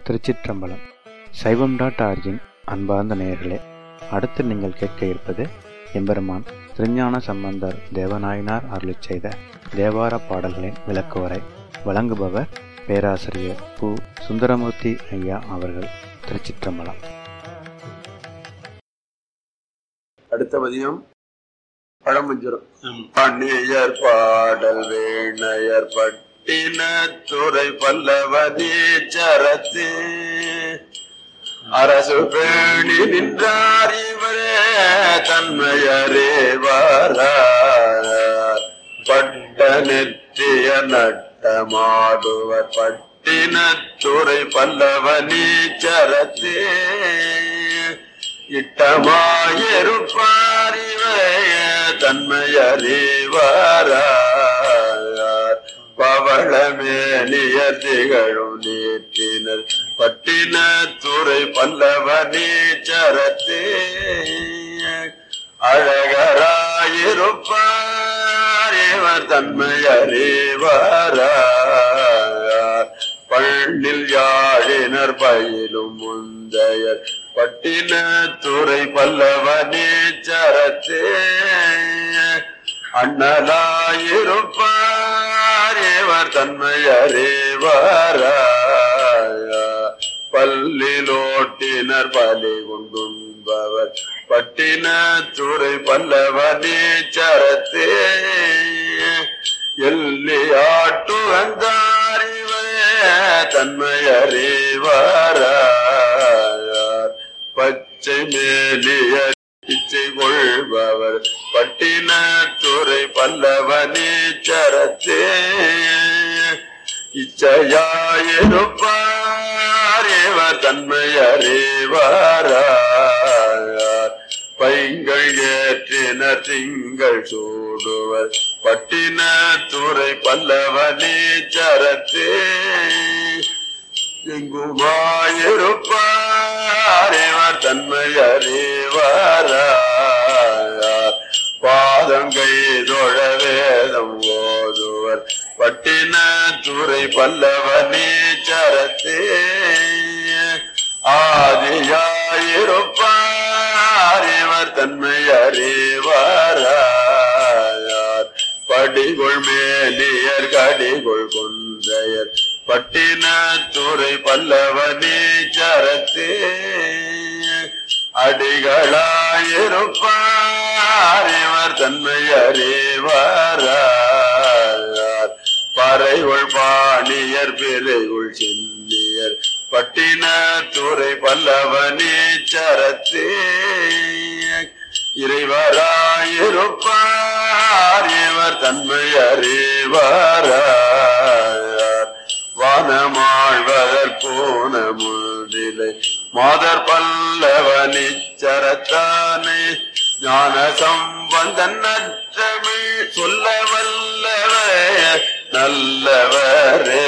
திருச்சிற்றம்பலம் சைவம் dot origin அன்பார்ந்த நேயர்களே அடுத்து நீங்கள் கேட்க இருப்பது எம்பெருமான் திருஞான சம்பந்தர் தேவநாயனார் அருளிச் செய்த தேவார பாடல்களின் விளக்குவரை வழங்குபவர் பேராசிரியர் பு சுந்தரமூர்த்தி ஐயா அவர்கள் திருச்சிற்றம்பலம் அடுத்த பதியம் பழமஞ்சுரம் பணியர் பாடல் வேணையர் பட்டின துறை பல்லவனே சரத்து அரசு பேணி நின்றார் இவரே தன்மையரே வாரார் பட்ட நெற்றிய நட்டமாடுவர் பட்டின துறை பல்லவனே சரத்தே இட்டமாயிருப்பார் இவைய தன்மையறிவாரார் பவளமேலிய திகழும் நீற்றினர் பட்டின துறை பல்லவ நீச்சரத்தே அழகராயிருப்பார் இவர் தன்மையறிவாரார் பள்ளில் யாழினர் பயிலும் முந்தையர் பட்டின துறை பல்லவ நீச்சரத்தே அண்ணலாயிருப்பார் இவர் தன்மையறிவாரார் பல்லிலோட்டினர் பலி கொண்டும்பவர் பட்டின துறை பல்லவ நீச்சரத்தே எல்லி ஆட்டு வந்தாரிவரே தன்மையறிவாரார் பச்சை மேலிய இச்சை கொள்பவர் பட்டின துறை பல்லவ நீச்சரத்தே இச்சையாயிருப்பார் இவர் தன்மையறிவாரார் பைங்கள் ஏற்றின திங்கள் சூடுவர் பட்டின துறை பல்லவ நீச்சரத்தே எங்குமாயிருப்பார் இவர் தன்மையறிவாரார் பாதங்கை தொழ வேதம் ஓதுவர் பட்டின துறை பல்லவ நீச்சரத்தே ஆதியாயிருப்பார் இவர் தன்மையறிவாரார் படிகொள் மேலியர் கடிகொள் கொன்றையர் பட்டின துறை பல்லவ நீச்சரத்தே அடிகளாயிருப்பார் இவர் தன்மையறிவாரார் பறைகொள் பாணியர் பிறைகுள் சென்னியர் பட்டின துறை பல்லவ நீச்சரத்தே இறைவராயிருப்பார் இவர் தன்மையறிவாரார் வானமாழ்வதற் போன முதிலை மாதர் பல்லவ நிச்சரத்தானே ஞான சம்பந்தன் நற்றமிழ் சொல்ல வல்லவரே நல்லவரே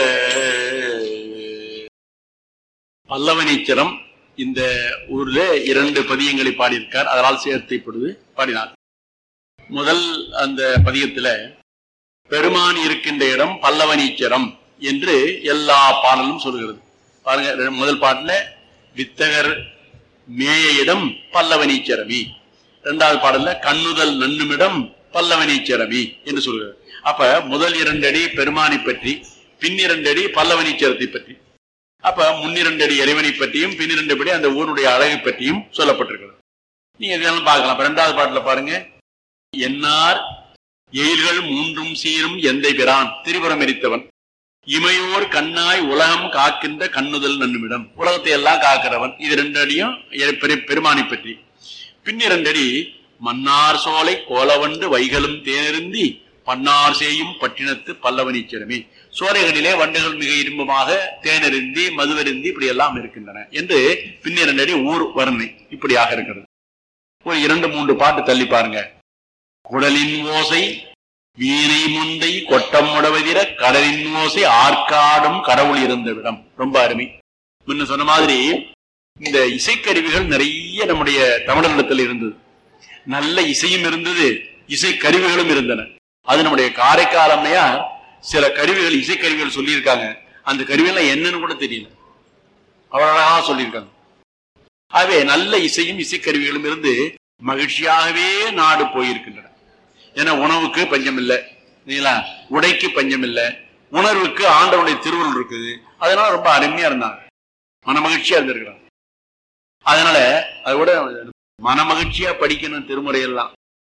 பல்லவனீச்சரம் இந்த ஊர்ல இரண்டு பதியங்களை பாடியிருக்கார் அதனால் சேர்த்து இப்பொழுது பாடினார் முதல் அந்த பதியத்துல பெருமான் இருக்கின்ற இடம் பல்லவனீச்சரம் என்று எல்லா பாடலும் சொல்கிறது பாருங்க ரெ- முதல் பாட்டுல வித்தகர் மேய இடம் பல்லவனீச்சரமி இரண்டாவது பாடல்ல கண்ணுதல் நன்னுமிடம் பல்லவனீச்சரமி என்று சொல்கிறது அப்ப முதல் இரண்டடி பெருமானை பற்றி பின் இரண்டடி பல்லவனீச்சரத்தை பற்றி அப்ப முன்னிரண்டடி இறைவனை பற்றியும் பின்னிரண்டபடி அந்த ஊருடைய அழகை பற்றியும் சொல்லப்பட்டிருக்கிறது நீங்க இதெல்லாம் பார்க்கலாம் அப்ப இரண்டாவது பாட்டுல பாருங்க என்னார் எயில்கள் மூன்றும் சீரும் எந்தை பிரான் திரிபுரம் எரித்தவன் இமையோர் கண்ணாய் உலகம் காக்கின்ற கண்ணுதல் நன்னுமிடம் உலகத்தை எல்லாம் காக்கிறவன் இது ரெண்டு அடியும் எ- பெரு- பெருமானை பற்றி பின்னிரண்டடி மன்னார் சோலை கோலவண்டு வைகளும் தேனருந்தி பன்னார் செய்யும் பட்டினத்து பல்லவனீச்சரமே சோலைகளிலே வண்டுகள் மிக இன்பமாக தேனருந்தி மதுவருந்தி இப்படி எல்லாம் இருக்கின்றன என்று பின்னிரண்டடி ஊர் வர்ணனை இப்படியாக இருக்கிறது ஒரு இரண்டு மூன்று பாட்டு தள்ளி பாருங்க குடலின் ஓசை வீணை முந்தை கொட்டம் உடவதிர கடலின் ஓசை ஆற்காடும் கடவுள் இருந்த விடம் ரொம்ப அருமை முன்ன சொன்ன மாதிரி இந்த இசைக்கருவிகள் நிறைய நம்முடைய தமிழகத்தில் இருந்தது நல்ல இசையும் இருந்தது இசை கருவிகளும் இருந்தன அது நம்முடைய காரைக்கால் அம்மையார் சில கருவிகள் இசைக்கருவிகள் சொல்லியிருக்காங்க அந்த கருவியெல்லாம் என்னன்னு கூட தெரியல அவ்வளவு அழகா சொல்லியிருக்காங்க ஆகவே நல்ல இசையும் இசைக்கருவிகளும் இருந்து மகிழ்ச்சியாகவே நாடு போயிருக்கின்றன ஏன்னா உணவுக்கு பஞ்சம் இல்லை இல்லைங்களா உடைக்கு பஞ்சம் இல்லை உணர்வுக்கு ஆண்டவனுடைய திருவுருள் இருக்குது அதனால ரொம்ப அருமையா இருந்தாங்க மன மகிழ்ச்சியா இருந்திருக்கிறாங்க அதனால அதை விட மன மகிழ்ச்சியா படிக்கணும் திருமுறை எல்லாம்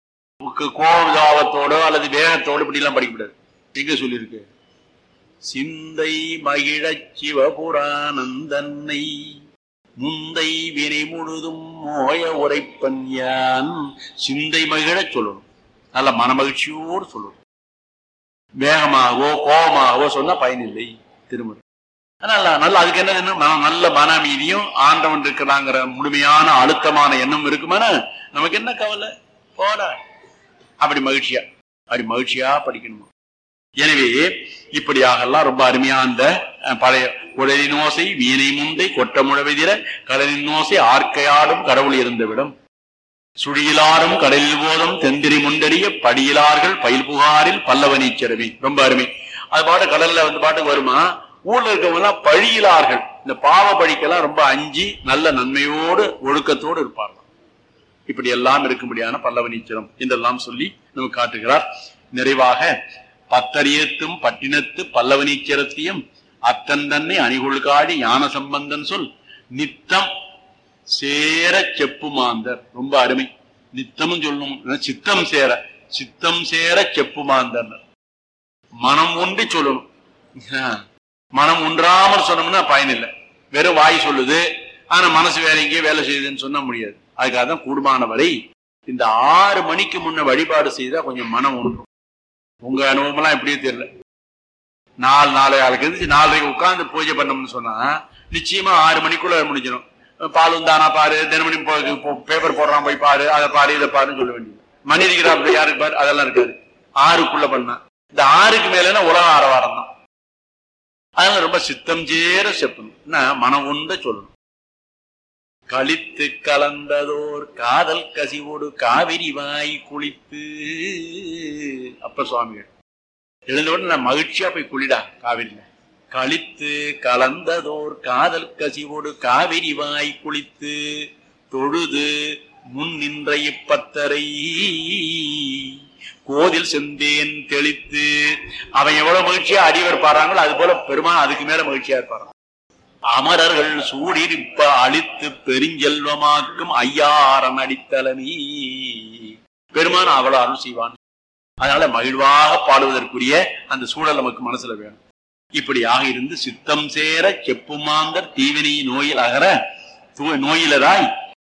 கோபதாபத்தோடோ அல்லது வேகத்தோடு இப்படி எல்லாம் படிக்கக்கூடாது எங்க சொல்லியிருக்கு சிந்தை மகிழச் சிவபுரானந்தன்னை முந்தை வினை முழுதும் மோய உரைப்பன் யான் சிந்தை மகிழச் சொல்லணும் நல்ல மனமகிழ்ச்சியோடு சொல்லணும் வேகமாகவோ கோபமாகவோ சொன்னா பயனில்லை திருமுறை அதனால நல்ல அதுக்கு என்ன மன- நல்ல மன அமைதியும் ஆண்டவன் இருக்கிறாங்கிற முழுமையான அழுத்தமான எண்ணம் இருக்குமானா நமக்கு என்ன கவலை போடா அப்படி மகிழ்ச்சியா அப்படி மகிழ்ச்சியா படிக்கணுமா எனவே இப்படியாக எல்லாம் ரொம்ப அருமையா அந்த அஹ், பழைய குடலின் ஓசை வீணை முந்தை கொட்ட முழவெதிர கடலின் ஓசை ஆர்க்கையாடும் கடவுள் இருந்தவிடம் சுழியிலாரும் கடலில் போதும் தெந்திரி முண்டறிய படியிலார்கள் பயில் புகாரில் பல்லவனீச்சரவி ரொம்ப அருமை அது பாட்டு கடல்ல வந்து பாட்டுக்கு வருமா ஊர்ல இருக்கவங்க எல்லாம் பழியிலார்கள் இந்த பாவ பழிக்கெல்லாம் ரொம்ப அஞ்சி நல்ல நன்மையோடு ஒழுக்கத்தோடு இருப்பார்கள் இப்படி எல்லாம் இருக்கும்படியான பல்லவனீச்சரம் என்றெல்லாம் சொல்லி நமக்கு காட்டுகிறார் நிறைவாக பத்தரியத்தும் பட்டினத்து பல்லவனீச்சரத்தையும் அத்தன் தன்னை அணிகொள்காடி ஞான சம்பந்தன் சொல் நித்தம் சேர செப்புமாந்தர் ரொம்ப அருமை நித்தமும் சொல்லணும் இல்லைன்னா சித்தம் சேர சித்தம் சேர செப்புமாந்தர் மனம் ஒன்றி சொல்லணும் ஆஹ். மனம் ஒன்றாமல் சொன்னோம்னா பயனில்லை வெறும் வாய் சொல்லுது ஆனா மனசு வேற எங்கேயோ வேலை செய்யுதுன்னு சொன்னா முடியாது அதுக்காக தான் கூடுமான வரை இந்த ஆறு மணிக்கு முன்ன வழிபாடு செய்தா கொஞ்சம் மனம் ஒன்றும் உங்க அனுபவம்லாம் எப்படியோ தெரியல நாலு நாளை ஆளுக்கு எந்திரிச்சு நாலரைக்கு உட்கார்ந்து பூஜை பண்ணோம்னு சொன்னா நிச்சயமா ஆறு மணிக்குள்ள முடிஞ்சிடும் பாலும் தானா பாரு தினமணி பேப்பர் போடுறான் போய் பாரு அதை பாரு இதை பாருன்னு சொல்ல வேண்டியது மணி இருக்கிறாப்புல யாருக்கு பாரு அதெல்லாம் இருக்காது ஆறுக்குள்ள பண்ணா இந்த ஆறுக்கு மேலன்னா உலக ஆரவாரம் தான் அதனால ரொம்ப சித்தம் சேர செப்பணும் என்ன மனம் உண்ட சொல்லணும் கழித்து கலந்ததோர் காதல் கசிவோடு காவிரி வாய் குளித்து அப்பர் சுவாமிகள் எழுந்தவுடனே நான் மகிழ்ச்சியா போய் குளிடா காவிரியில கழித்து கலந்ததோர் காதல் கசிவோடு காவிரி வாய் குளித்து தொழுது முன் நின்ற இப்பத்தரை கோதில் செந்தேன் தெளித்து அவன் எவ்வளவு மகிழ்ச்சியா அடிவர் பாடுறாங்களோ அது போல பெருமான் அதுக்கு மேல மகிழ்ச்சியா இருப்பாராம் அமரர்கள் சூடிருப்ப அழித்து பெருஞ்செல்வமாக்கும் ஐயாரன் அடித்தலனி பெருமான் அவ்வளவு அருள் செய்வான் அதனால மகிழ்வாக பாடுவதற்குரிய அந்த சூழல் நமக்கு மனசுல வேணும் இப்படியாக இருந்து சித்தம் சேர செப்புமாந்தர் தீவினை நோயில் அகர தூ- நோயிலராய்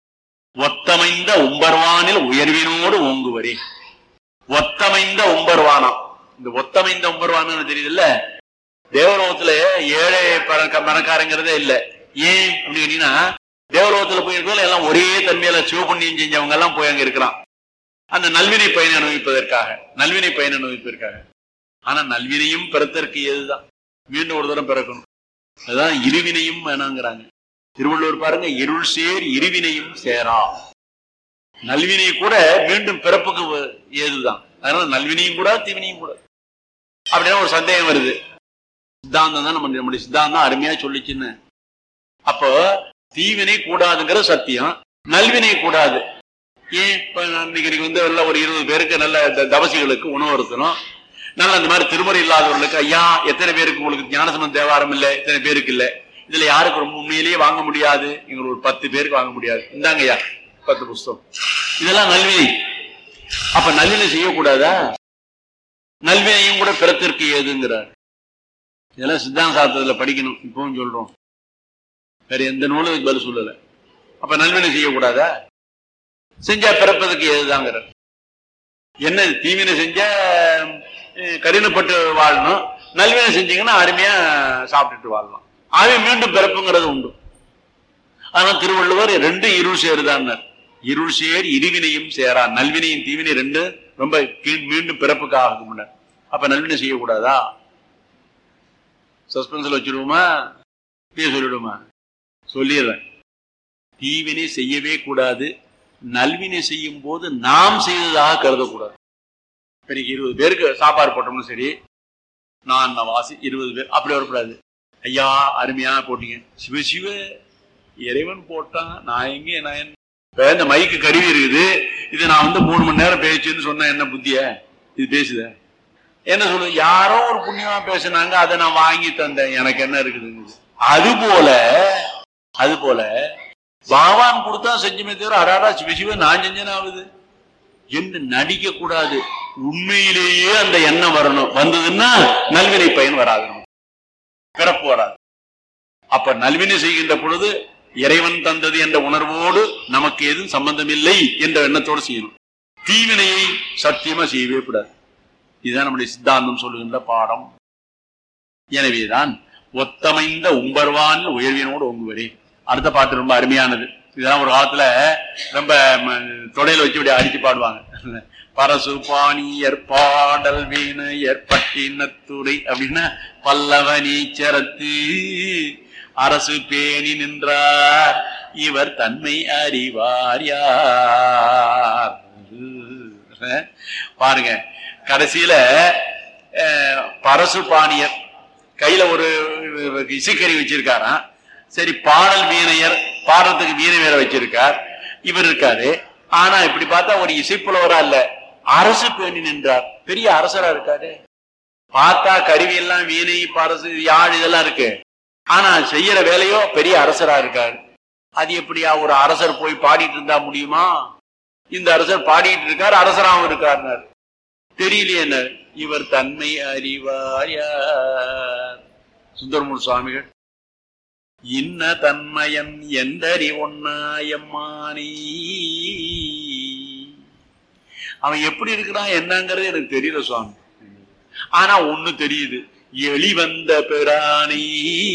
ஒத்தமைந்த உம்பர்வானில் உயர்வினோடு ஓங்குவரே ஒத்தமைந்த உம்பர்வானம் இந்த ஒத்தமைந்த உம்பர்வானம் தெரியுதுல்ல தேவலோகத்துல ஏழை பணக்க- பணக்காரங்கிறதே இல்ல ஏன் அப்படின்னு கேட்டீங்கன்னா தேவலோகத்துல போய் இருக்கிறவங்க எல்லாம் ஒரே தன்மையில சிவபுண்ணியம் செஞ்சவங்க எல்லாம் போய் அங்க இருக்கிறான் அந்த நல்வினை பயனை அனுபவிப்பதற்காக நல்வினை பயனை அனுபவிப்பதற்காக ஆனா நல்வினையும் பிறத்தற்கு ஏதுதான் மீண்டும் ஒரு தரம் பிறக்கணும் அதுதான் இருவினையும் வேணாங்கிறாங்க திருவள்ளுவர் பாருங்க இருள் சேர் இருவினையும் சேரா நல்வினை கூட மீண்டும் பிறப்புக்கு வ- ஏதுதான் அதனால நல்வினையும் கூட தீவினையும் கூட அப்படின்னா ஒரு சந்தேகம் வருது சித்தாந்தம் தான் நம்ம நம்முடைய சித்தாந்தம் அருமையா சொல்லிச்சுன்னு அப்போ தீவினை கூடாதுங்கிற சத்தியம் நல்வினை கூடாது ஏன் இப்ப நான் இன்னைக்கு இன்னைக்கு வந்து எல்லாம் ஒரு இருபது பேருக்கு நல்ல த- தவசிகளுக்கு உணவு இருக்கணும் நல்ல அந்த மாதிரி திருமுறை இல்லாதவர்களுக்கு ஐயா எத்தனை பேருக்கு உங்களுக்கு ஞானசம்பந்த தேவாரம் இல்லை எத்தனை பேருக்கு இல்லை இதுல யாருக்கு ரொம்ப உண்மையிலேயே வாங்க முடியாது எங்களுக்கு ஒரு பத்து பேருக்கு வாங்க முடியாது இந்தாங்க ஐயா பத்து புஸ்தகம் இதெல்லாம் நல்வினை அப்ப நல்வினை செய்யக்கூடாதா நல்வினையும் கூட பிறத்திற்கு ஏதுங்கிறார் இதெல்லாம் சித்தாந்த சாஸ்திரத்துல படிக்கணும் இப்பவும் சொல்றோம் வேற எந்த நூலும் இதுக்கு பதில் சொல்லல அப்ப நல்வினை செய்யக்கூடாதா செஞ்சா பிறப்பதற்கு ஏதுதாங்கிறார் என்ன தீவினை செஞ்சா அஹ், கடினப்பட்டு வாழணும் நல்வினை செஞ்சீங்கன்னா அருமையா சாப்பிட்டுட்டு வாழலாம் ஆகவே மீண்டும் பிறப்புங்கிறது உண்டு ஆனா திருவள்ளுவர் ரெண்டு இருள் சேருதான்னார் இருள் சேர் இருவினையும் சேரா நல்வினையும் தீவினை ரெண்டு ரொம்ப கீழ் மீண்டும் பிறப்புக்கு ஆகும் முன்னர் அப்ப நல்வினை செய்யக்கூடாதா சஸ்பென்ஸ்ல வச்சிருவோமா இப்படியே சொல்லிடுமா சொல்லிடுறேன் தீவினை செய்யவே கூடாது நல்வினை செய்யும் போது நாம் செய்ததாக கருதக்கூடாது இப்ப இன்னைக்கு இருபது பேருக்கு சாப்பாடு போட்டோம்னு சரி நான் வாசி இருபது பேர் அப்படி வரக்கூடாது ஐயா அருமையா போட்டீங்க சிவ சிவ இறைவன் போட்டான் நான் எங்க நான் என்ன இப்ப இந்த மைக்கு கருவி இருக்குது இது நான் வந்து மூணு மணி நேரம் பேசுன்னு சொன்ன என்ன புத்திய இது பேசுத என்ன சொல்லுது யாரோ ஒரு புண்ணியமா பேசுனாங்க அதை நான் வாங்கி தந்தேன் எனக்கு என்ன இருக்குது அது போல அது போல பகவான் கொடுத்தா செஞ்சுமே தவிர அடாடா சிவ சிவ நான் செஞ்சேன் ஆகுது என்று நடிக்க கூடாது உண்மையிலேயே அந்த எண்ணம் வரணும் வந்ததுன்னா நல்வினை பயன் வராது நமக்கு. பிறப்பு வராது அப்ப நல்வினை செய்கின்ற பொழுது இறைவன் தந்தது என்ற உணர்வோடு நமக்கு எதுவும் சம்பந்தம் இல்லை என்ற எண்ணத்தோடு செய்யணும் தீவினையை சத்தியமா செய்யவே கூடாது இதுதான் நம்முடைய சித்தாந்தம் சொல்லுகின்ற பாடம் எனவேதான் ஒத்தமைந்த உம்பர்வான் உயர்வினோடு ஓங்குவரே அடுத்த பாட்டு ரொம்ப அருமையானது இதெல்லாம் ஒரு காலத்துல ரொம்ப ம, தொடையில வச்சு இப்படி அடிச்சு பாடுவாங்க பரசு பாணியர் பாடல் வீணு ஏற்பட்டினத்துறை அப்படின்னா பல்லவ நீச்சரத்து அரசு பேணி நின்றார் இவர் தன்மை அறிவார் யார் பாருங்க கடைசியில அஹ், பரசு பாணியர் கையில ஒரு இசைக்கறி வச்சிருக்காராம் சரி பாடல் வீணையர் பாடுறதுக்கு வீணை வேற வச்சிருக்கார் இவர் இருக்காரு ஆனா இப்படி பார்த்தா ஒரு இசைப்புலவரா இல்ல அரசு பேணி நின்றார் பெரிய அரசரா இருக்காரு பார்த்தா கருவி எல்லாம் வீணை பரசு யாழ் இதெல்லாம் இருக்கு ஆனா செய்யற வேலையோ பெரிய அரசரா இருக்காரு அது எப்படியா ஒரு அரசர் போய் பாடிட்டு இருந்தா முடியுமா இந்த அரசர் பாடிட்டு இருக்கார் அரசராகவும் இருக்காருனார் தெரியலையே என்ன இவர் தன்மை அறிவார் யார் சுந்தரமூர் சுவாமிகள் இன்ன தன்மயன் எந்தறி ஒன்னாயம்மானி அவன் எப்படி இருக்கிறான் என்னங்கிறது எனக்கு தெரியல சுவாமி ஆனா ஒண்ணு தெரியுது எலி வந்த பிராணி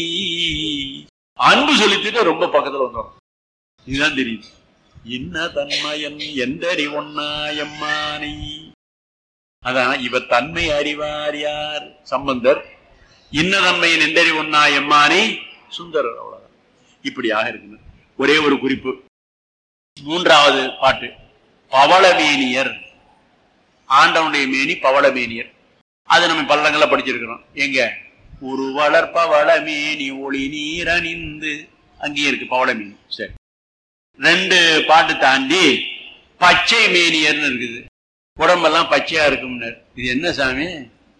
அன்பு செலுத்திட்டு ரொம்ப பக்கத்துல வந்துடும் இதுதான் தெரியுது இன்ன தன்மயன் எந்தறி ஒன்னாயம்மானி அதான் இவ தன்மை அறிவார் யார் சம்பந்தர் இன்ன தன்மையின் எந்தறி ஒன்னா எம்மானி சுந்தரர் அவ்வளவுதான் இப்படியாக இருக்குது ஒரே ஒரு குறிப்பு மூன்றாவது பாட்டு பவளமேனியர் ஆண்டவனுடைய மேனி பவளமேனியர் அது நம்ம பல்லங்களை படிச்சிருக்கிறோம் எங்க உருவளர் பவளமேனி ஒளி நீர் அணிந்து அங்கேயே இருக்கு பவளமேனி சரி ரெண்டு பாட்டு தாண்டி பச்சை மேனியர்னு இருக்குது உடம்பெல்லாம் பச்சையா இருக்கும்னர் இது என்ன சாமி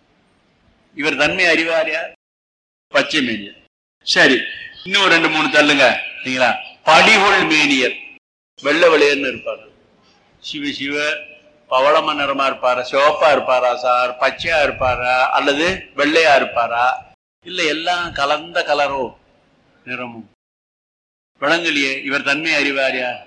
இவர் தன்மை அறிவார் யார் பச்சை மேனியர் சரி இன்னும் ரெண்டு மூணு தள்ளுங்க சரிங்களா படிகொள் மேனியர் வெள்ளை வெளியர்னு இருப்பாரு சிவ சிவ பவளம நிறமா இருப்பாரா சிவப்பா இருப்பாரா சார் பச்சையா இருப்பாரா அல்லது வெள்ளையா இருப்பாரா இல்ல எல்லாம் கலந்த கலரோ நிறமும் விளங்கலையே இவர் தன்மை அறிவார் யார்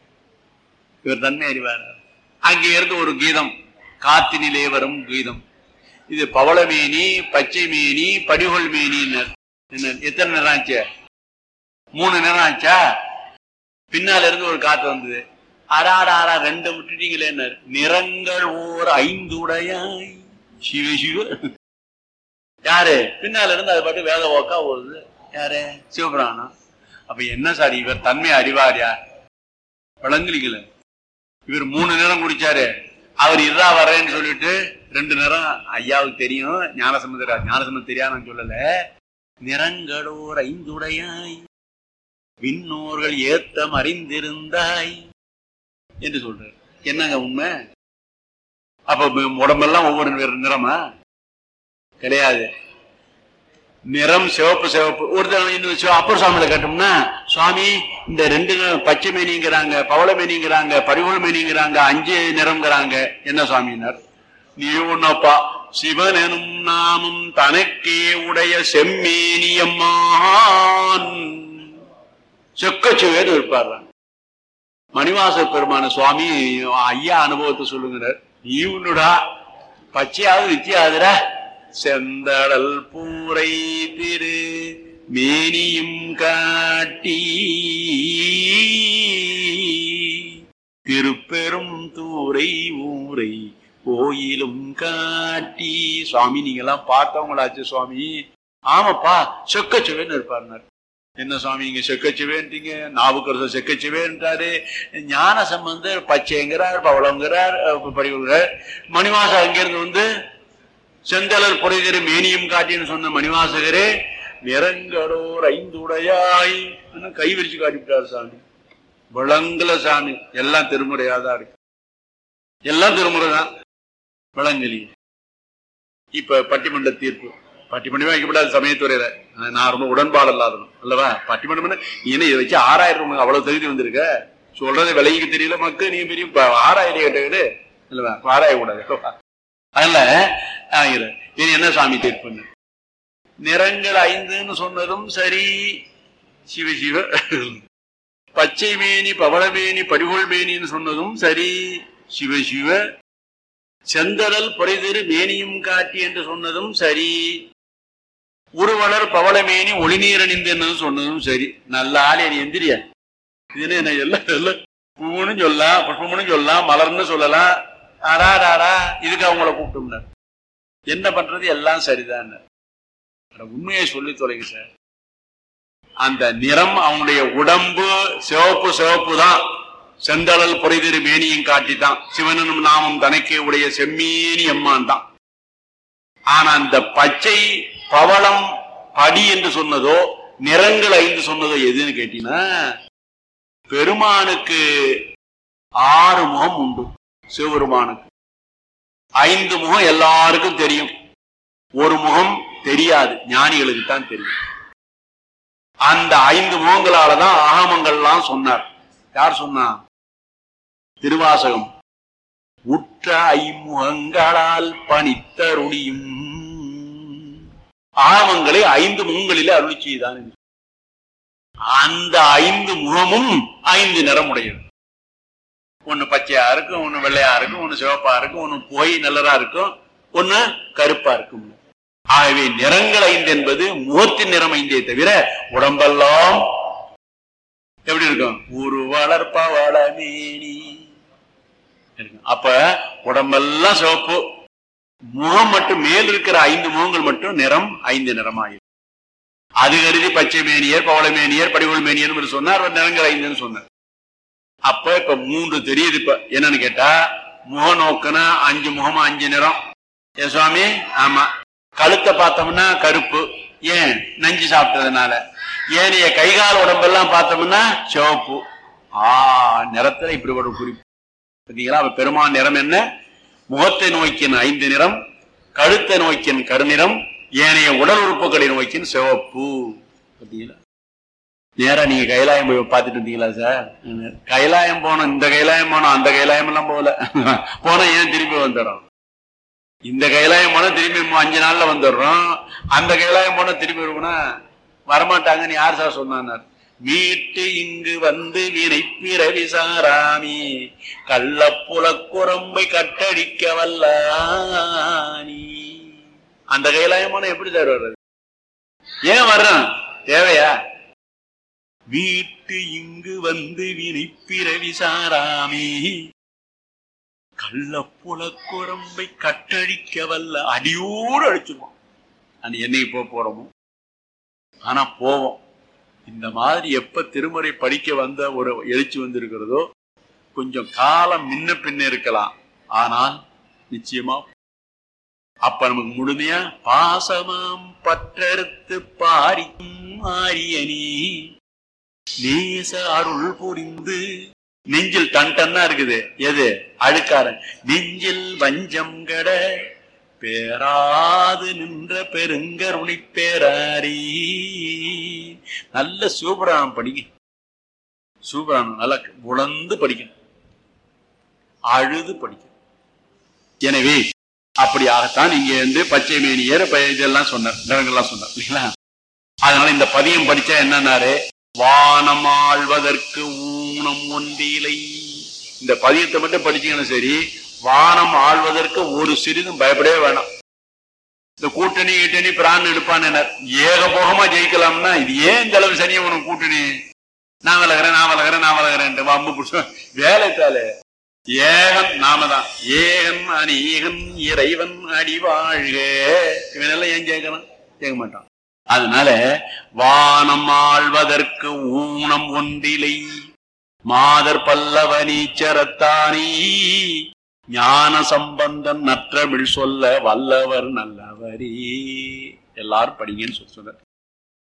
இவர் தன்மை அறிவார் அங்கே இருந்து ஒரு கீதம் காத்தினிலே வரும் கீதம் இது பவளமேனி பச்சை மேனி படிகொள் மேனின்னர் என்ன எத்தனை நேரம் ஆச்சு மூணு நேரம் ஆச்சா பின்னால இருந்து ஒரு காத்து வந்தது அடாடா அடா ரெண்டு விட்டுட்டீங்களே நிறங்கள் ஓர் ஐந்து உடையாய் சிவ சிவ யாரு பின்னால இருந்து அது பாட்டு வேத ஓக்கா ஓடுது யாரு சிவபிராணம் அப்ப என்ன சார் இவர் தன்மை அறிவார் யார் விளங்குலீங்களே இவர் மூணு நேரம் குடிச்சாரு அவர் இதான் வர்றேன்னு சொல்லிட்டு ரெண்டு நேரம் ஐயாவுக்கு தெரியும் ஞானசமுதரா ஞானசமுதர் தெரியாது நான் சொல்லல நிறங்களோர் ஐந்துடையாய் விண்ணோர்கள் ஏத்தம் அறிந்திருந்தாய் என்று சொல்றாரு என்னங்க உண்மை அப்ப உ- உடம்பெல்லாம் ஒவ்வொரு நிற- நிறமா கிடையாது நிறம் சிவப்பு சிவப்பு ஒருத்தர் இன்னும் சிவ- அப்பர் சுவாமியில கேட்டோம்னா சுவாமி இந்த ரெண்டு நிறம் பச்சை மேனிங்கிறாங்க பவள மேனிங்கிறாங்க பரிவுள் மேனிங்கிறாங்க அஞ்சு நிறம்ங்கிறாங்க என்ன சுவாமினார் நீ ஒன்னப்பா சிவன் எனும் நாமம் தனக்கே உடைய செம்மேனியம்மான் செக்கச்சுவேன்னு இருப்பார் மணிவாச பெருமான சுவாமி ஐயா அனுபவத்தை சொல்லுங்கிறார் நீ உன்னுடா பச்சையாவது வித்தியாதுடா செந்தடல் பூரை திரு மேனியும் காட்டி திருப்பெரும் தூரை ஊரை கோயிலும் காட்டி சுவாமி நீங்க எல்லாம் பார்த்தவங்களாச்சு சுவாமி ஆமாப்பா செக்கச்சுவேன்னு இருப்பாருனார் என்ன சுவாமி இங்க செக்கச்சுவேன்றீங்க நாவுக்கரசர் செக்கச்சுவேன்றாரு ஞான சம்பந்தர் பச்சைங்கிறார் பவளங்கிறார் அஹ் படிவுகிறார் மணிவாசர் அங்கிருந்து வந்து செந்தலர் புரிதிரு மேனியும் காட்டின்னு சொன்ன மணிவாசகரே நிறங்களோர் ஐந்துடையாய் இன்னும் கை விரிச்சு காட்டிவிட்டார் சாமி விளங்கல சாமி எல்லாம் திருமுறையாதான் இருக்கு எல்லாம் திருமுறை தான் விளங்கலி இப்ப பட்டிமன்ற தீர்ப்பு பட்டிமன்றமே வைக்கப்படாது சமயத்துறையில ஆனா, நான் ரொம்ப உடன்பாடு இல்லாதவன் அல்லவா பட்டிமன்றம் இனி இதை வச்சு ஆறாயிரம் அவ்வளவு தகுதி வந்திருக்க சொல்றது விலைக்கு தெரியல மக்கள் நீ பெரிய ப- ஆறாயிரம் கேட்டது இல்லவா ஆராய கூடாது அதனால ஆயிரம் இனி என்ன சாமி தீர்ப்புன்னு நிறங்கள் ஐந்துன்னு சொன்னதும் சரி சிவ சிவ பச்சை மேனி பவளமேனி படிகொள் மேனின்னு சொன்னதும் சரி சிவ சிவ செந்தடல் பொறைதிரு மேனியும் காட்டி என்று சொன்னதும் சரி உருவலர் பவளமேனி ஒளிநீர் அணிந்து சொன்னதும் சரி நல்ல ஆள் நீ எந்திரியா இது என்ன எல்லாம் எல்லாம் பூன்னு சொல்லலாம் புஷ்பம்னு சொல்லலாம் மலர்னு சொல்லலாம் அடாடாடா இதுக்கு அவங்கள கூப்பிட்டோம்னார் என்ன பண்றது எல்லாம் சரிதான் உண்மையை சொல்லி தொலைங்க சார் அந்த நிறம் அவனுடைய உடம்பு சிவப்பு சிவப்பு தான் செந்தழல் பொறைதிரு மேனியும் காட்டித்தான் சிவனும் நாமம் தனக்கே உடைய செம்மீனி எம்மான் தான் ஆனா அந்த பச்சை பவளம் படி என்று சொன்னதோ நிறங்கள் ஐந்து சொன்னதோ எதுன்னு கேட்டீங்கன்னா பெருமானுக்கு ஆறு முகம் உண்டு சிவபெருமானுக்கு ஐந்து முகம் எல்லாருக்கும் தெரியும் ஒரு முகம் தெரியாது ஞானிகளுக்கு தான் தெரியும் அந்த ஐந்து முகங்களாலதான் ஆகமங்கள்லாம் சொன்னார் யார் சொன்னா திருவாசகம் உற்ற ஐமுகங்களால் பணித்தருளியும் ஆகமங்களை ஐந்து முகங்களிலே அருளி செய்தான் அந்த ஐந்து முகமும் ஐந்து நிறமுடையது ஒண்ணு பச்சையா இருக்கும் ஒண்ணு வெள்ளையா இருக்கும் ஒண்ணு சிவப்பா இருக்கும் ஒண்ணு போய் நல்லதா இருக்கும் ஒண்ணு கருப்பா இருக்கும் ஆகவே நிறங்கள் ஐந்து என்பது முகத்தின் நிறம் ஐந்தே தவிர உடம்பெல்லாம் எப்படி இருக்கும் ஒரு வளர்ப்பவளமேனி இருக்கும். அப்ப உடம்பெல்லாம் சிவப்பு முகம் மட்டும் மேல் இருக்கிற ஐந்து முகங்கள் மட்டும் நிறம் ஐந்து நிறமாயிரும் அது கருதி பச்சை மேனியர் பவள மேனியர் படிவுள் மேனியர் என்று சொன்னார் அவர் நிறங்கள் ஐந்துன்னு சொன்னார் அப்ப இப்ப மூன்று தெரியுது இப்ப என்னன்னு கேட்டா முக நோக்குனா அஞ்சு முகமா அஞ்சு நிறம் ஏ சுவாமி ஆமா கழுத்தை பார்த்தோம்னா கருப்பு ஏன் நஞ்சு சாப்பிட்டதுனால ஏனைய கைகால் உடம்பெல்லாம் பார்த்தோம்னா சிவப்பு ஆ நிறத்துல இப்படி ஒரு குறிப்பு பார்த்தீங்களா அப்ப பெருமான் நிறம் என்ன முகத்தை நோக்கின் ஐந்து நிறம் கழுத்தை நோக்கின் கருநிறம் ஏனைய உடல் உறுப்புகளை நோக்கின் சிவப்பு பார்த்தீங்களா நேரா நீங்க கைலாயம் போய் பார்த்துட்டு இருந்தீங்களா சார் கைலாயம் போனோம் இந்த கைலாயம் போனோம் அந்த கைலாயம் எல்லாம் போகல போனா ஏன் திரும்பி வந்துடுறோம் இந்த கைலாயம் போனா திரும்பி மு- அஞ்சு நாள்ல வந்துடுறோம் அந்த கைலாயம் போனா திரும்பி வருவோம்னா வரமாட்டாங்கன்னு யார் சார் சொன்னார் மீட்டு இங்கு வந்து வினை பிறவி சாராமி கள்ளப்புலக்குரம்பை கட்டடிக்க வல்லானி அந்த கைலாயம் போனா எப்படி சார் வர்றது ஏன் வர்றான் தேவையா வீட்டு இங்கு வந்து வினை பிறவி சாராமி கள்ளப்புலக்குரம்பை கட்டழிக்க வல்ல அடியோடு அழிச்சிருவான் அது என்னைக்கு போக போறோமோ ஆனா போவோம் இந்த மாதிரி எப்ப திருமுறை படிக்க வந்த ஒரு எழுச்சி வந்திருக்கிறதோ கொஞ்சம் காலம் முன்ன பின்ன இருக்கலாம் ஆனால் நிச்சயமா அப்ப நமக்கு முழுமையா பாசமாம் பற்றறுத்து பாரிக்கும் ஆரியனி நேச அருள் புரிந்து நெஞ்சில் டன் டன்னா இருக்குது எது அழுக்காரன் நெஞ்சில் வஞ்சம் கட பேராது நின்ற பெருங்கருணை பேராரி நல்ல சிவபுராணம் படிங்க சிவபுராணம் நல்லா உணர்ந்து படிக்கணும் அழுது படிக்கணும் எனவே அப்படியாகத்தான் இங்க இருந்து பச்சை மேனியர் ப- இதெல்லாம் சொன்னார் நிறங்கள்லாம் சொன்னார் இல்லைங்களா அதனால இந்த பதியம் படிச்சா என்னன்னாரு வானம் ஆழ்வதற்கு ஊனம் ஒன்றிலை இந்த பதியத்தை மட்டும் படிச்சீங்கன்னா சரி வானம் ஆழ்வதற்கு ஒரு சிறிதும் பயப்படவே வேணாம் இந்த கூட்டணி கீட்டணி பிரான் எடுப்பான்னு ஏகபோகமா ஜெயிக்கலாம்னா இது ஏன் இந்த அளவு சரியா உனக்கு கூட்டணி நான் விலகிறேன் நான் விலகிறேன் நான் விலகிறேன் வம்பு புடிச்சு வேலைத்தாலே ஏகன் நாம தான் ஏகன் அநீகன் இறைவன் அடி வாழ்க இவனெல்லாம் ஏன் கேட்கணும் கேட்க மாட்டான் அதனால வானம் ஆழ்வதற்கு ஊனம் ஒன்றிலை மாதர் பல்லவனீச்சரத்தானி ஞான சம்பந்தம் நற்றமிழ் சொல்ல வல்லவர் நல்லவரே எல்லாரும் படிங்கன்னு சொல்லி சொன்னார்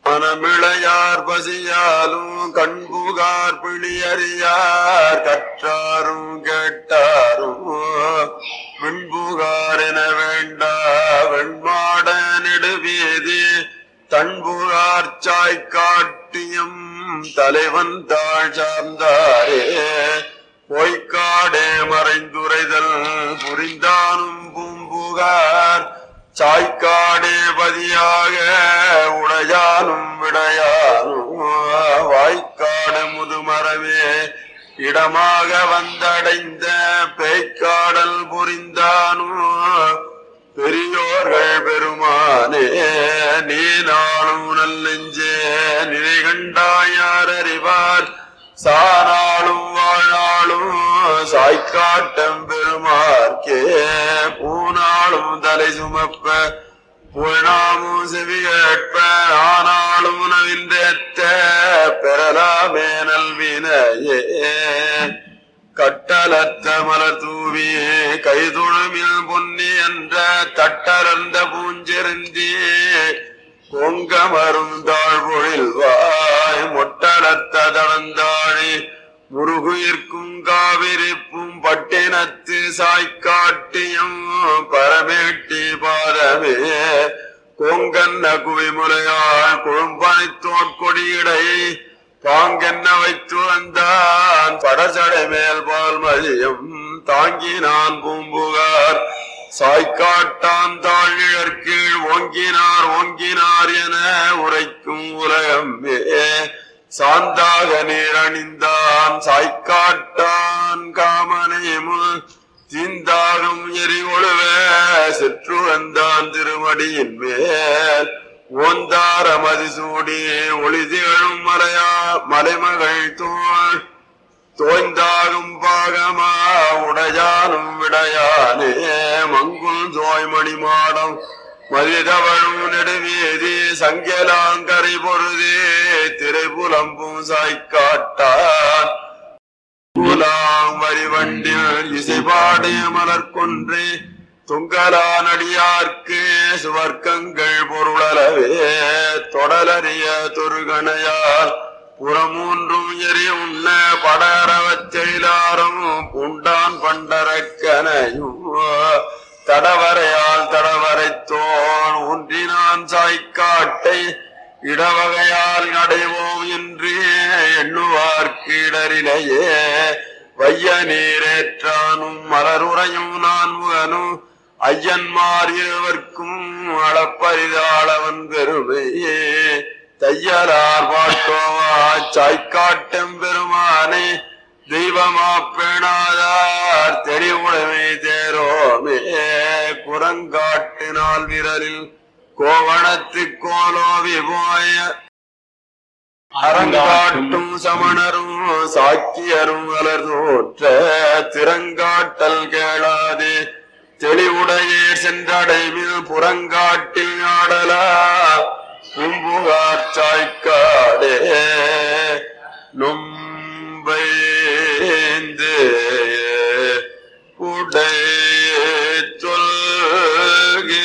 மனமிளையார் பசியாலும் கண்புகார் பிணியறியார் கற்றாரும் கேட்டாரும் விண்புகார் என வேண்டா வெண்மாட நெடுவீதி தன்புகார் சாய் காட்டியம் தலைவன் தாழ் சார்ந்தாரே பொய்க்காடே மறைந்துரைதல் புரிந்தானும் பூம்புகார் சாய்க்காடே பதியாக உடையானும் விடையானும் வாய்க்காடு முதுமரமே இடமாக வந்தடைந்த பேய்க்காடல் புரிந்தானும் பெரியோர்கள் பெருமானே நீ நாளும் நல்லெஞ்சே நிலை கண்டாயார் அறிவார் சானாளும் வாழ்நாளும் சாய்க்காட்டம் பெருமார்க்கே பூனாளும் தலை சுமப்ப புழாமும் செவி கேட்ப ஆனாலும் நவிந்தேத்த பெறலாமே நல்வினையே கட்டலத்த மலர் தூவி கைதுழுமில் பொன்னி என்ற தட்டலர்ந்த பூஞ்செருந்தி பொங்கமரும் தாழ்பொழில் வாய் மொட்டலத்த தளந்தாழி முருகுயிர்க்கும் காவிரிப்பும் பட்டினத்து சாய்க்காட்டியும் பரமேட்டி பாதமே கொங்கன்ன குவிமுலையாள் குழும்பனை தோற்கொடியிடை பாங்கென்ன வைத்து வந்தான் படசடை மேல் பால் மதியம் தாங்கினான் பூம்புகார் சாய்க்காட்டான் தாழிழற்கீழ் ஓங்கினார் ஓங்கினார் என உரைக்கும் உலகமே சாந்தாக நீர் அணிந்தான் சாய்க்காட்டான் காமனையும் தீந்தாகும் எரி ஒழுவ சிற்று வந்தான் திருமடியின் மேல் ஓந்தார மதிசூடி ஒளி திகழும் மலையா மலைமகள் தோல் தோய்ந்தாகும் பாகமா உடையானும் விடையானே மங்குல் தோய்மணி மாடம் மதிதவழும் நெடுவீதி சங்கலாங்கரை பொருதே திரைபுலம்பும் சாய்க்காட்டான் புலாம் வரிவண்டில் இசைபாடு மலர் கொன்றே தொங்கலானடியார்க்கு சுவர்க்கங்கள் பொருளளவே தொடலறிய தொருகணையால் புறமூன்றும் எரி உண்ண படரவச் செயலாரும் புண்டான் பண்டரக்கனையும் தடவரையால் தடவரை தோல் ஒன்றினான் சாய்க்காட்டை இடவகையால் அடைவோம் என்று எண்ணுவார்க்கு இடரிலேயே வைய நீரேற்றானும் மலருறையும் நான் முகனும் ஐயன்மார் இருவர்க்கும் அளப்பரிதாளவன் பெருமையே தையலார் பாட்டோவா சாய்க்காட்டம் பெருமானே தெய்வமா பேணாதார் தெளிவுடைமை தேரோமே குரங்காட்டினால் விரலில் கோவணத்து கோலோவி போய அரங்காட்டும் சமணரும் சாக்கியரும் அலர் தோற்ற திறங்காட்டல் கேளாதே தெளிவுடையே சென்றடைவில் புறங்காட்டில் ஆடலா பூம்புகார் சாய்க்காடே நொம்பைந்து உடை சொல்கிய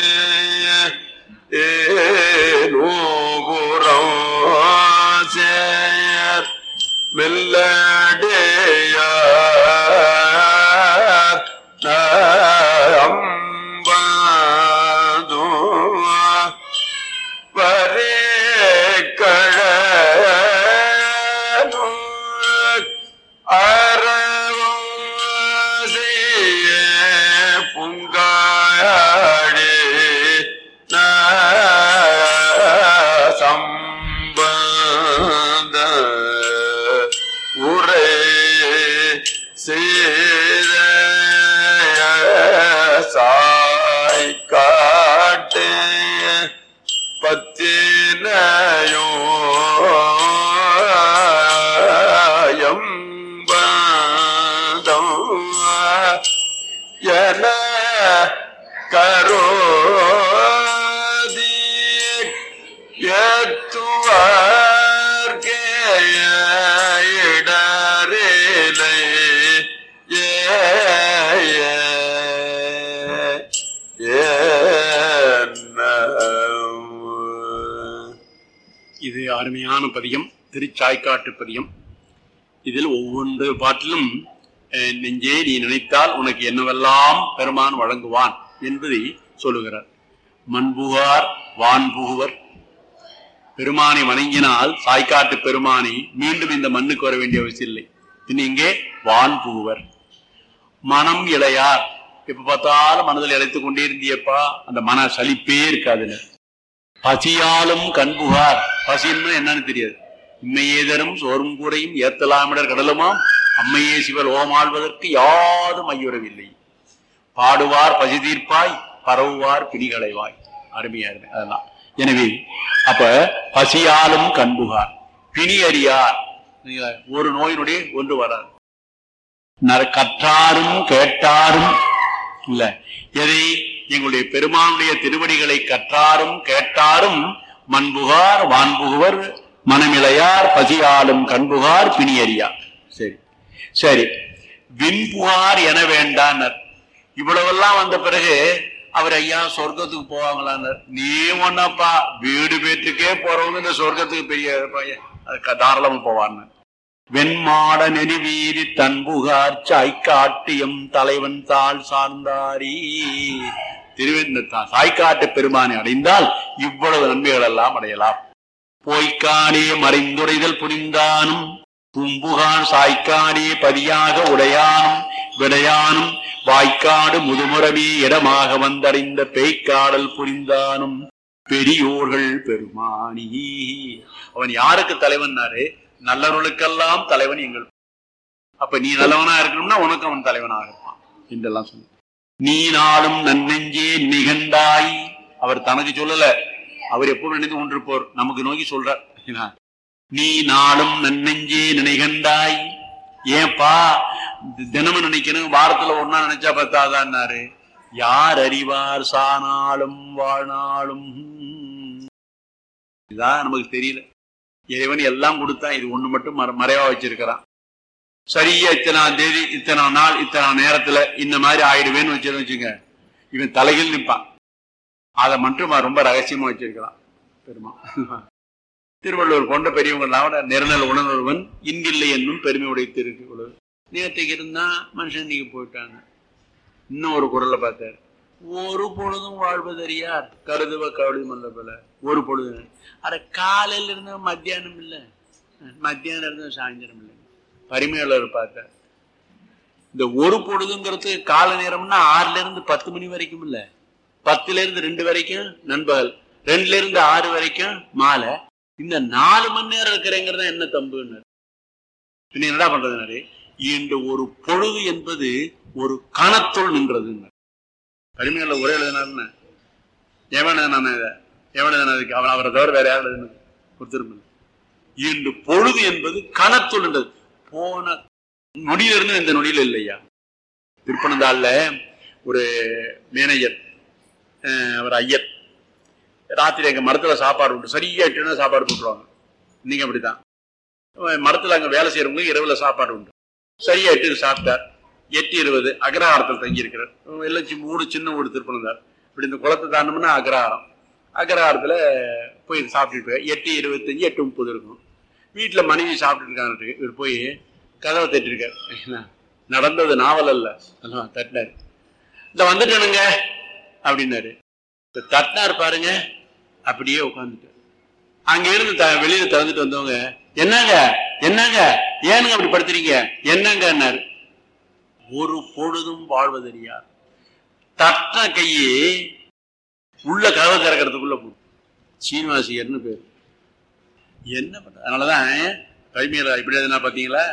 ஏனோபுரம் சேர் மெல்லடையார் அம்பதும் வரே கழனும் அறவும் செய்ய புங்காடி சம்பந்த உரை செய்த சாய் காட்டு பத்தினையோ எம்பதம் என கரோதி எத்துவார்கே இடரிலை ஏ இது அற்புதமான பதியம் திருச்சாய்க்காட்டு பதியம் இதில் ஒவ்வொன்று பாட்டிலும் அஹ், நெஞ்சே நீ நினைத்தால் உனக்கு என்னவெல்லாம் பெருமான் வழங்குவான் என்பதை சொல்லுகிறார் மண்புகார் வான்புகுவர் பெருமானை வணங்கினால் சாய்க்காட்டு பெருமானை மீண்டும் இந்த மண்ணுக்கு வர வேண்டிய அவசியம் இல்லை பின் இங்கே வான் புகுவர் மனம் இளையார் எப்ப பார்த்தாலும் மனதில் இழைத்துக் கொண்டே இருந்தியப்பா அந்த மன சலிப்பே இருக்காதுல பசியாலும் கண்புகார் பசின்னு என்னன்னு தெரியாது இம்மையே தரும் சோறும் கூரையும் ஏத்தலாமிடர் கடலுமாம் அம்மையே சிவல் ஓமாழ்வதற்கு யாதும் ஐயுறவில்லை பாடுவார் பசி தீர்ப்பாய் பரவுவார் பிணிகளைவாய் அருமையா இருக்கு அதெல்லாம் எனவே அப்ப பசியாலும் கண்புகார் பிணி அறியார் நீங்க ஒரு நோயினுடைய ஒன்று வராது நர- கற்றாரும் கேட்டாரும் இல்ல எதை எங்களுடைய பெருமானுடைய திருவடிகளை கற்றாரும் கேட்டாரும் மண்புகார் வான்புகுவர் மனமிளையார் பசியாலும் கண்புகார் பிணியறியார் சரி சரி விண்புகார் என வேண்டானர் இவ்வளவெல்லாம் வந்த பிறகு அவர் ஐயா சொர்க்கத்துக்கு போவாங்களான்னார் நீ ஒன்னப்பா வீடு பேட்டுக்கே போறவங்க இந்த சொர்க்கத்துக்கு பெரிய பையன் அதுக்கு தாராளமா போவான்னு வெண்மாட நெறிவீதி தன்புகார் சாய்க்காட்டியம் தலைவன் தாள் சார்ந்தாரி திருவெண்ண சாய்க்காட்டு பெருமானை அடைந்தால் இவ்வளவு நன்மைகள் எல்லாம் அடையலாம் போய்க்கானே மறைந்துரைதல் புரிந்தானும் பூம்புகான் சாய்க்கானே பதியாக உடையானும் விடையானும் வாய்க்காடு முதுமுறவி இடமாக வந்தடைந்த பேய்க்காடல் புரிந்தானும் பெரியோர்கள் பெருமானி அவன் யாருக்கு தலைவன்னாரு நல்லவர்களுக்கெல்லாம் தலைவன் எங்கள் அப்ப நீ நல்லவனா இருக்கணும்னா உனக்கு அவன் தலைவனாக இருப்பான் என்றெல்லாம் சொன்ன நீ நாளும் நன்னெஞ்சே நிகண்டாய் அவர் தனக்கு சொல்லல அவர் எப்பவும் நினைத்து கொண்டிருப்போர் நமக்கு நோக்கி சொல்றார் என்ன? நீ நாளும் நன்னெஞ்சே நினைகண்டாய் ஏன்பா தினமும் நினைக்கணும் வாரத்துல ஒன்னா நினைச்சா பத்தாதான்னாரு யார் அறிவார் சானாலும் வாழ்நாளும் இதான் நமக்கு தெரியல இறைவன் எல்லாம் கொடுத்தான் இது ஒண்ணு மட்டும் மற- மறைவா வச்சிருக்கிறான் சரியா இத்தனாம் தேதி இத்தனை நாள் இத்தனை நேரத்துல இந்த மாதிரி ஆயிடுவேன்னு வச்சு வச்சுங்க இவன் தலையில் நிற்பான் அதை மட்டும் அவன் ரொம்ப ரகசியமா வச்சிருக்கிறான் பெருமா திருவள்ளுவர் கொண்ட பெரியவங்க நிறநல் உணர்வன் இன்றில்லை என்னும் பெருமை உடைத்திருக்கு உலகு நேற்றுக்கு இருந்தா மனுஷன் நீங்க போயிட்டாங்க இன்னும் ஒரு குரல்ல பார்த்தார் ஒரு பொழுதும் வாழ்வதறியார் கருதுவ கவலை மல்ல போல ஒரு பொழுது அட காலையில இருந்து மத்தியானம் இல்ல மத்தியானம் இருந்து சாயந்தரம் இல்லை பரிமையாளர் பார்த்தார் இந்த ஒரு பொழுதுங்கிறது கால நேரம்னா ஆறுல இருந்து பத்து மணி வரைக்கும் இல்ல பத்துல இருந்து ரெண்டு வரைக்கும் நண்பகல் ரெண்டுல இருந்து ஆறு வரைக்கும் மாலை இந்த நாலு மணி நேரம் இருக்கிறேங்கிறது என்ன தம்புன்னு பின்ன என்னடா பண்றதுனாரு இந்த ஒரு பொழுது என்பது ஒரு கணத்துள் நின்றதுங்க கருமையில ஒரே எழுதினாருன்னு எவன் நான் இதை எவன் எழுதினதுக்கு அவன் அவரை தவிர வேற யாரும் எழுதினது கொடுத்திருப்பது இன்று பொழுது என்பது கணத்துள் நின்றது போன நொடியில இருந்து இந்த நொடியில இல்லையா திருப்பனந்தாள்ல ஒரு மேனேஜர் அஹ், அவர் ஐயர் ராத்திரி எங்க மரத்துல சாப்பாடு உண்டு சரியா எட்டுனா சாப்பாடு போட்டுருவாங்க நீங்க அப்படித்தான் அஹ் மரத்துல அங்க வேலை செய்யறவங்களுக்கு இரவுல சாப்பாடு உண்டு சரியா எட்டு சாப்பிட்டார் எட்டு இருபது அக்ரஹாரத்தில் தங்கி இருக்கிறார் எல்லாம் சி- மூணு சின்ன ஊர் திருப்பனந்தார் இப்படி இந்த குளத்தை தாண்டோம்னா அக்ரஹாரம் அக்ரஹாரத்துல போய் சாப்பிட்டுட்டு போய் எட்டு இருபத்தஞ்சு எட்டு முப்பது இருக்கும் வீட்டுல மனைவி சாப்பிட்டு இருக்காங்க இவர் போய் கதவை தட்டிருக்காரு என்ன? நடந்தது நாவல் அல்ல அல்லவா, தட்டினாரு இந்த வந்துட்டேனுங்க அப்படின்னாரு இந்த தட்டினார் பாருங்க அப்படியே உட்காந்துட்டார் அங்க இருந்து த- வெளியில திறந்துட்டு வந்தவங்க என்னங்க என்னங்க ஏனுங்க அப்படி படுத்துறீங்க என்னங்கன்னாரு ஒரு பொழுதும் வாழ்வதறியார் தட்ட கையே உள்ள கதவை திறக்கிறதுக்குள்ள போ சீனிவாசியர்னு பேர் என்ன பண்ற அதனாலதான் கைமையில இப்படி எதுனா பாத்தீங்களா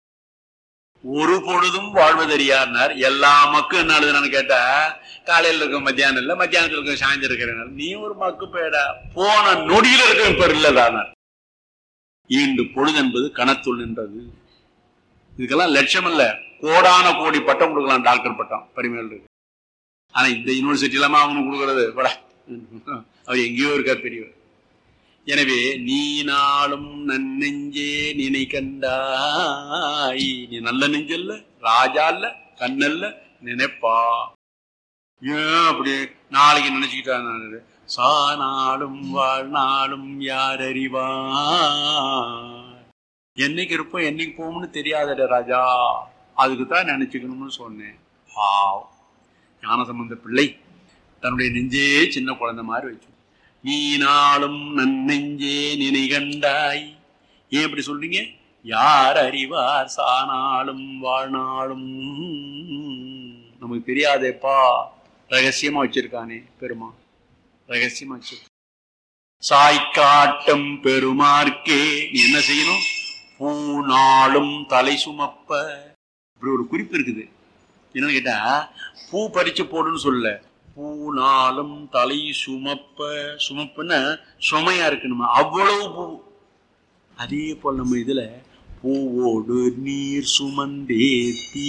ஒரு பொழுதும் வாழ்வதறியார்னார் எல்லா மக்களும் என்ன எழுதுனான்னு கேட்டா காலையில இருக்க மத்தியானம் இல்ல மத்தியானத்துல இருக்க சாயந்தரம் இருக்கிறனார் நீ ஒரு மக்கு பேடா போன நொடியில இருக்க இப்ப இல்லதானார் ஈண்டு பொழுது என்பது கணத்துள் நின்றது இதுக்கெல்லாம் லட்சம் இல்ல கோடான கோடி பட்டம் கொடுக்கலாம் டாக்டர் பட்டம் பரிமையில் இருக்கு ஆனா இந்த யூனிவர்சிட்டி இல்லாம அவனுக்கு கொடுக்கறது படா அவர் எங்கேயோ இருக்கார் பெரியவர் எனவே நீ நாளும் நன்னெஞ்சே நினை கண்டாய் நீ நல்ல நெஞ்சல்ல ராஜா இல்ல கண்ணல்ல நினைப்பா ஏன் அப்படி நாளைக்கு நினைச்சுக்கிட்டாங்க சானாலும் வாழ்நாளும் யார் அறிவார் என்னைக்கு இருப்போம் என்னைக்கு போகும்னு தெரியாதட ராஜா அதுக்கு தான் நினைச்சுக்கணும்னு சொன்னேன் பாவம் ஞானசம்பந்த பிள்ளை தன்னுடைய நெஞ்சே சின்ன குழந்தை மாதிரி வச்சு நீ நாளும் நன்னெஞ்சே நினை கண்டாய் ஏன் இப்படி சொல்றீங்க யார் அறிவார் சானாலும் வாழ்நாளும் நமக்கு தெரியாதேப்பா ரகசியமா வச்சிருக்கானே பெருமா ரகசியமா வச்சிருக்க சாய்க்காட்டம் பெருமார்க்கே நீ என்ன செய்யணும் பூநாளும் தலை சுமப்ப இப்படி ஒரு குறிப்பு இருக்குது என்னன்னு கேட்டா பூ பறிச்சு போடுன்னு சொல்ல பூநாளும் தலை சுமப்ப சுமப்புன்னா சுமையா இருக்கணுமா அவ்வளவு பூ அதே போல் நம்ம இதுல பூவோடு நீர் சுமந்தேத்தி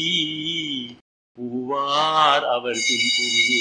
பூவார் அவர் பின் பூவே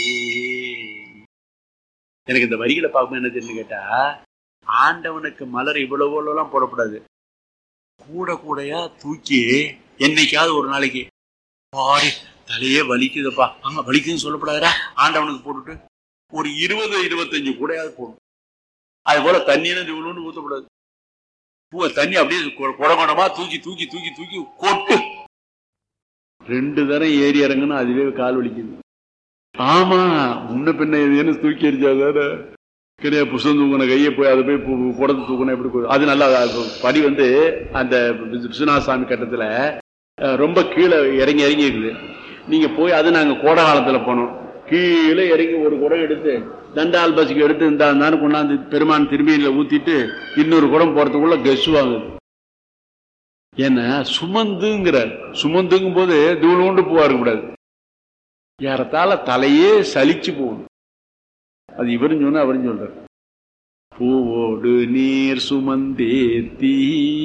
எனக்கு இந்த வரிகளை பார்க்கும்போது என்ன தெரியுன்னு கேட்டா ஆண்டவனுக்கு மலர் இவ்வளவு எல்லாம் போடக்கூடாது கூட கூடையா தூக்கி என்னைக்காவது ஒரு நாளைக்கு பாரு தலையே வலிக்குதுப்பா ஆமா வலிக்குதுன்னு சொல்லப்படாதா ஆண்டவனுக்கு போட்டுட்டு ஒரு இருபது இருபத்தஞ்சு கூடையாவது போடும் அது போல தண்ணீர் இவ்வளோன்னு ஊற்றக்கூடாது பூவை தண்ணி அப்படியே கொ- குடம் குடமா தூக்கி தூக்கி தூக்கி தூக்கி கொட்டு ரெண்டு தரம் ஏறி இறங்குனா அதுவே கால் வலிக்குது ஆமா முன்ன பின்ன எதுன்னு தூக்கி எரிஞ்சாதானே கிடையாது புஷம் தூக்குன கையை போய் அதை போய் பு- புடத்தை தூக்கணும் எப்படி போய் அது நல்லா அது படி வந்து அந்த விஸ்வநாத சாமி கட்டத்துல அஹ், ரொம்ப கீழே இறங்கி இறங்கி இருக்குது நீங்க போய் அது நாங்க கோடை காலத்துல போனோம் கீழே இறங்கி ஒரு குடம் எடுத்து தண்டால் பஸ்க்கு எடுத்து இந்த கொண்டாந்து பெருமான் திரும்பியில ஊத்திட்டு இன்னொரு குடம் போறதுக்குள்ள கெஸ் வாங்குது ஏன்னா சுமந்துங்கிறார் சுமந்துங்கும் போது தூளுண்டு பூவா இருக்கக்கூடாது ஏறத்தால தலையே சலிச்சு போகணும் அது இவரும் சொன்னா அவரும் சொல்றார் பூவோடு நீர் சுமந்தேத்தி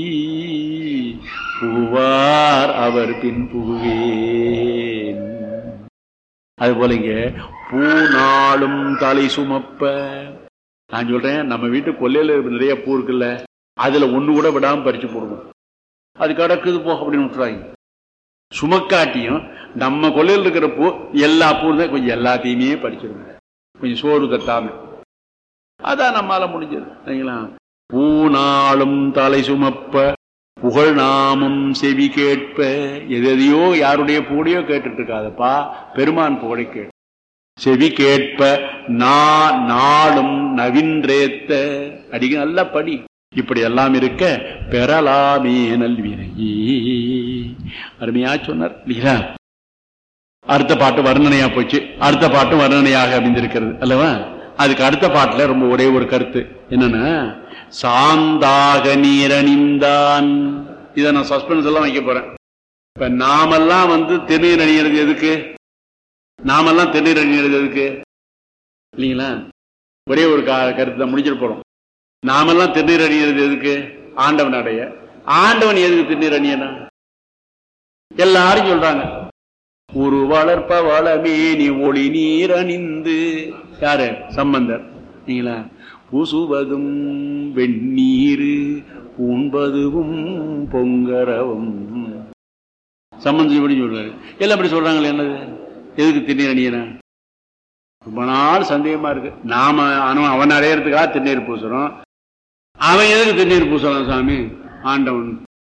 பூவார் அவர் பின் புகுவேன் அது போல இங்க பூநாளும் தலை சுமப்ப நான் சொல்றேன் நம்ம வீட்டு கொல்லையில நிறைய பூ இருக்குல்ல அதுல ஒண்ணு கூட விடாம பறிச்சு போடுவோம் அது கிடக்குது போ அப்படின்னு விட்டுறாங்க சுமக்காட்டியும் நம்ம கொல்லையில் இருக்கிற பூ எல்லா பூ தான் கொஞ்சம் எல்லாத்தையுமே பறிச்சிருங்க கொஞ்சம் சோறு தட்டாம அதான் நம்மால முடிஞ்சது சரிங்களா பூநாளும் தலை சுமப்ப புகழ் நாமம் செவி கேட்ப எதையோ யாருடைய பூடையோ கேட்டுட்டு இருக்காதப்பா பெருமான் புகழை கேட்டு செவி கேட்ப நா நாளும் நவின்றேத்த அடிக்க நல்ல படி இப்படி எல்லாம் இருக்க பெறலாமே நல்வினையே அருமையா சொன்னார் இல்லையா அடுத்த பாட்டு வர்ணனையா போச்சு அடுத்த பாட்டும் வர்ணனையாக அமைந்திருக்கிறது அல்லவா அதுக்கு அடுத்த பாட்டுல ரொம்ப ஒரே ஒரு கருத்து என்னன்னா சாந்தாக நீரணிந்தான் இதை நான் சஸ்பென்ஸ் எல்லாம் வைக்க போறேன் இப்ப நாமெல்லாம் வந்து திருநீர் அணியிறது எதுக்கு நாமெல்லாம் திருநீர் அணியிறது எதுக்கு இல்லைங்களா ஒரே ஒரு கா- கருத்து தான் முடிச்சிட்டு போறோம் நாமெல்லாம் திருநீர் அணியிறது எதுக்கு ஆண்டவன் அடைய ஆண்டவன் எதுக்கு திருநீர் அணியனா எல்லாரும் சொல்றாங்க ஒரு வளர்ப்ப வளமேனி ஒளி நீர் அணிந்து யாரு சம்பந்தர் நீங்களா பூசுவதும் வெந்நீர் பூண்பதுவும் பொங்கரவும் சம்பந்தம் இப்படி சொல்றாரு எல்லாம் இப்படி சொல்றாங்களே என்னது எதுக்கு திருநீர் அணியனா ரொம்ப நாள் சந்தேகமா இருக்கு நாம அவன் அவன் அடையறதுக்காக திருநீர் பூசுறோம் அவன் எதுக்கு திருநீர் பூசலாம் சாமி ஆண்டவன்